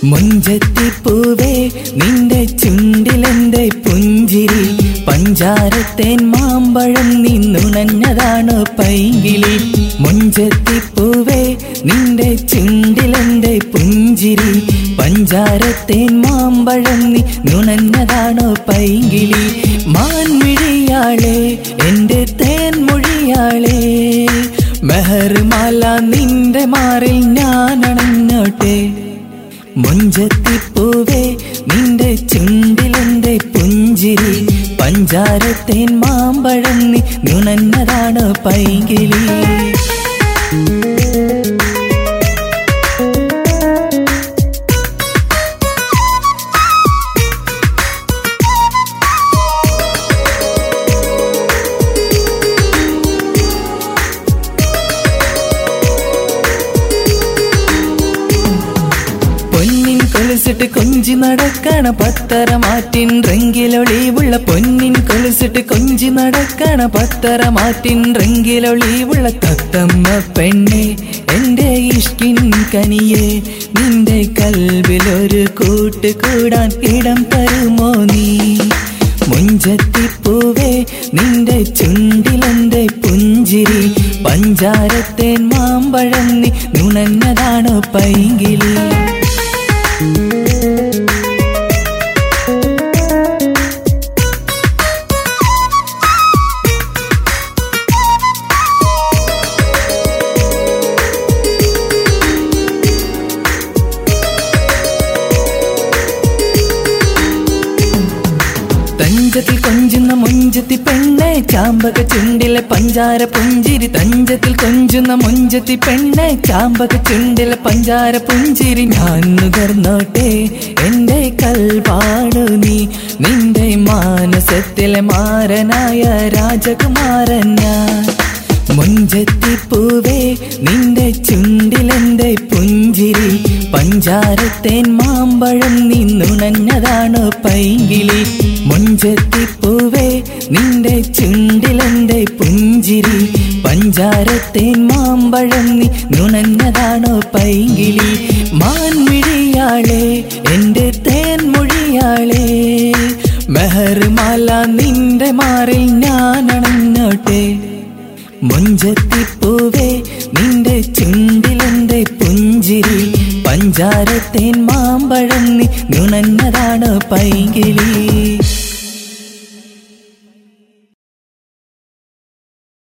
മുഞ്ചത്തിപ്പൂവേ നിന്റെ ചുണ്ടിലെന്റെ പുഞ്ചിരി പഞ്ചാരത്തേൻ മാമ്പഴം നിന്നുണഞ്ഞതാണ് പൈങ്കിളി മുഞ്ചത്തിപ്പൂവേ നിന്റെ ചുണ്ടിലെന്റെ പുഞ്ചിരി പഞ്ചാരത്തേൻ മാമ്പഴം നീ നുണഞ്ഞതാണ് പൈങ്കിളി മാൻമിഴിയാളെ എന്റെ തേൻമൊഴിയാളെ മെഹർമാല നിന്റെ മാറിൽ ഞാൻ അണഞ്ഞോട്ടെ മുഞ്ചത്തിപ്പൂവേ നിന്റെ ചുണ്ടിലെന്റെ പുഞ്ചിരി പഞ്ചാരത്തേൻ മാമ്പഴം നീ നുണഞ്ഞതാണ് പൈകിളി പൊന്നിൻ കൊലുസിട്ട് കൊഞ്ചി നടക്കണ പത്തര മാറ്റിൻ റെങ്കിലൊളിവുള്ള പൊന്നിൻ കൊലുസിട്ട് കൊഞ്ചി നടക്കണ പത്തര മാറ്റിൻ റെങ്കിലൊളിവുള്ള തത്തമ്മ പെണ്ണെ എന്റെ ഇഷ്കിൻ കനിയെ നിന്റെ കൽവിലൊരു കൂട്ട് കൂടാൻ ഇടം തരുമോ നീ മുഞ്ചത്തിപ്പൂവേ നിന്റെ ചുണ്ടിലെന്റെ പുഞ്ചിരി പഞ്ചാരത്തേൻ മാമ്പഴം നീ നുണഞ്ഞതാണോ പൈങ്കിളി തഞ്ചത്തിൽ കൊഞ്ചുന്ന മുഞ്ചത്തി പെണ്ണെ ചാമ്പക ചുണ്ടിലെ പഞ്ചാര പുഞ്ചിരി തഞ്ചത്തിൽ കൊഞ്ചുന്ന മുഞ്ചത്തി പെണ്ണെ ചാമ്പക ചുണ്ടിലെ പഞ്ചാര പുഞ്ചിരി ഞാൻ നുകർന്നോട്ടെ എന്റെ കൽപാടു നീ നിന്റെ മാനസത്തിലെ മാരനായ രാജകുമാരൻ ഞാൻ മുഞ്ചത്തിപ്പൂവേ നിന്റെ ചുണ്ടിലെന്റെ പുഞ്ചിരി പഞ്ചാരത്തേൻ മാമ്പഴം നിന്നുണഞ്ഞതാണ് പൈങ്കിളി മുഞ്ചത്തിപ്പൂവേ നിന്റെ ചുണ്ടിലെന്റെ പുഞ്ചിരി പഞ്ചാരത്തേൻ മാമ്പഴം നീ നുണഞ്ഞതാണ് പൈങ്കിളി മാൻമിഴിയാളെ എന്റെ തേൻമൊഴിയാളെ മെഹർമാല നിന്റെ മാറിൽ ഞാൻ അണഞ്ഞോട്ടെ മുഞ്ചത്തിപ്പൂവേ നിന്റെ ചുണ്ടിലെന്റെ പുഞ്ചിരി പഞ്ചാരത്തേൻ മാമ്പഴം നീ നുണഞ്ഞതാണ് പൈകിളി